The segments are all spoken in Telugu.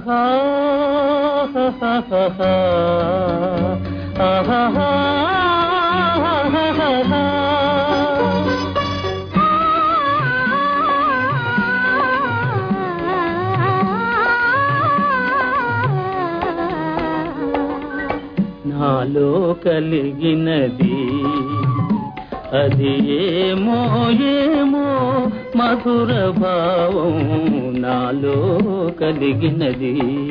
ఆహా ఆహా నాలో కలిగినది అది ఏమో ఏమో మధుర భావం నాలో కలిగినది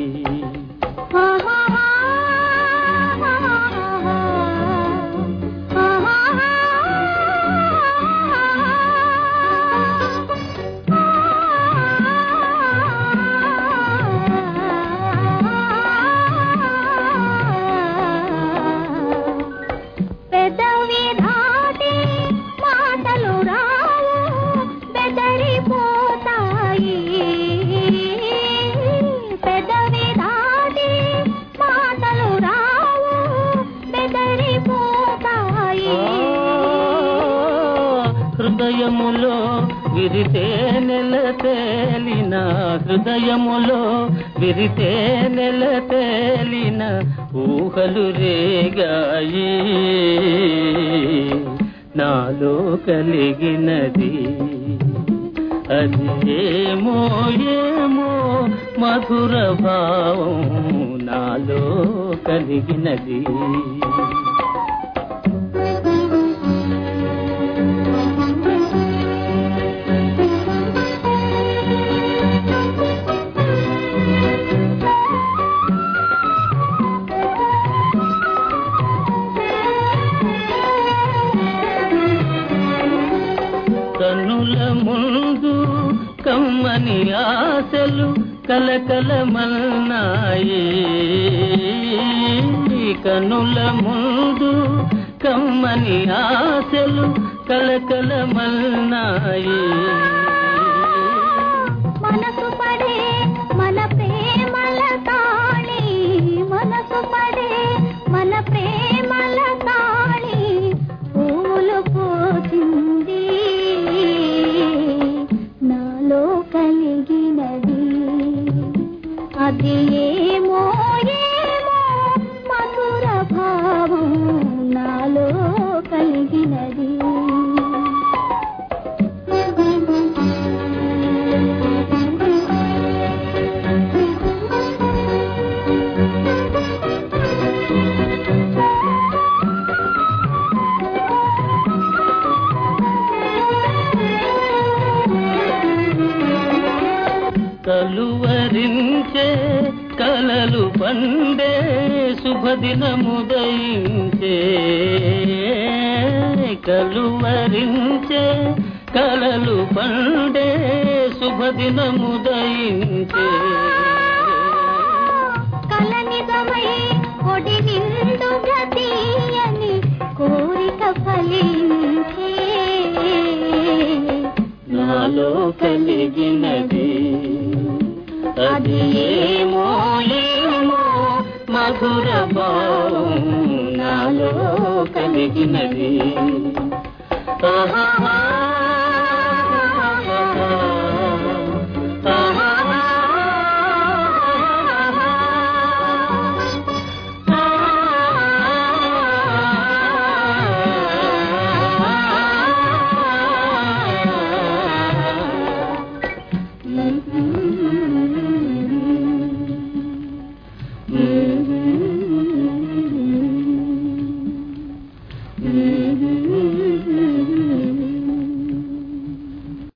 పెదవి దాటి మాటలు రావు బెదరిపోతాయి పెదవి దాటి మాటలు రావు బెదరిపోతాయి హృదయములో విరితే నెల తేలిన హృదయములో విరితే నెల తేలిన ఊహలు రేగాయి నాలో కలిగినది అది ఏమో ఏమో మధుర భావం నాలో కలిగినది కన్నుల ముందు కమ్మని ఆశలు కలకలమల్నాయి కన్నుల ముందు కమ్మని ఆశలు కలకలమల్నాయి మనసు పడే మన ప్రేమల తాళి మనసు పడే మన ప్రేమల తాళి పూలు పోసింది నాలో కలిగినది అది ఏమో ఏమో మధుర భావం నాలో కలిగినది కలువరించే కలలు పండే శుభదినముదయించే కలువరించే కలలు పండే శుభదినముదయించే కలనిజమై ఒడి నిండుగా తీయని కోరిక ఫలించే నాలో కలిగినది అది ఏమో ఏమో మధుర భావం నాలో కలిగినది ఆహా Mm-hmm.